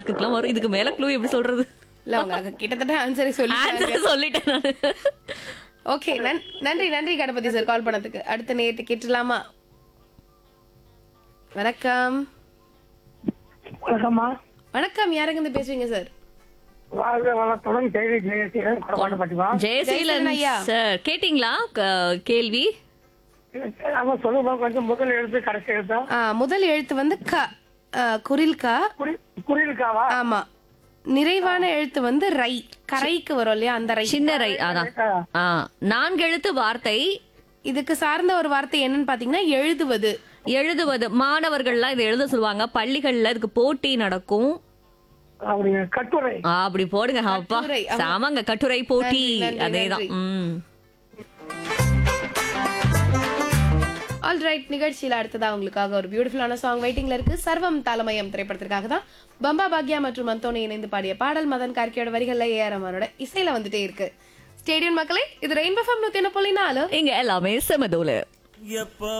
டாஸ்க்குலாம் வரும் இதுக்கு மேல க்ளூ எப்படி சொல்றது இல்ல அவங்க கிட்டத்தட்ட ஆன்சரை சொல்லி ஆன்சர் சொல்லிட்டேன் நானு ஓகே நன்றி நன்றி கணபதி சார் கால் பண்ணதுக்கு அடுத்த நேரத்தை கேட்டுலாமா வணக்கம் வணக்கம்மா வணக்கம் யாருங்க இருந்து பேசுறீங்க சார் வாழ்க வளத்துடன் கேள்வி ஜெயசீலன் கொடமாட்டப்பட்டிமா ஜெயசீலன் ஜெயசீலன் ஐயா. சார் கேட்டிங்களா க- கேள்வி ஆமா சொல்லுமா கொஞ்சம் முதல் எழுத்து கடைசி எழுத்தா ஆ, முதல் எழுத்து வந்து க ஆ, குரில் க குறி குறியிருக்காவா ஆமா நிறைவான எழுத்து வந்து ரை கரைக்கு வரும் இல்லையா அந்த ரை சின்ன ரை அதான் ஆ, நான்கு எழுத்து வார்த்தை இதுக்கு சார்ந்த ஒரு வார்த்தை என்னன்னு பாத்தீங்கன்னா எழுதுவது எழுதுவது மாணவர்கள்லாம் இதை எழுத சொல்லுவாங்க பள்ளிகள்ல இதுக்கு போட்டி நடக்கும் அப்படி கட்டுரை ஆ, அப்படி போடுங்க அப்பா கட்டுரை, ஆமா. சாமாங்க கட்டுரை போட்டி நன்றி, நன்றி, அதேதான் நன்றி. ம் ஆல் ரைட் நிகழ்ச்சியில அடுத்ததா உங்களுக்காக ஒரு பியூட்டிஃபுல்லான சாங் வெயிட்டிங்ல இருக்கு சர்வம் தாளமயம் திரைப்படத்திற்காக தான் பம்பா பாக்யா மற்றும் அந்தோனி இணைந்து பாடிய பாடல் மதன் கார்கியோட வரிகள்ல ஏஆர் ரஹ்மானோட இசையில வந்துட்டே இருக்கு ஸ்டேடியம் மக்களே இது ரெயின்போ ஃபம் நூத்தி என்ன புள்ளி நாலு இங்க எல்லாமே செமதோல எப்ப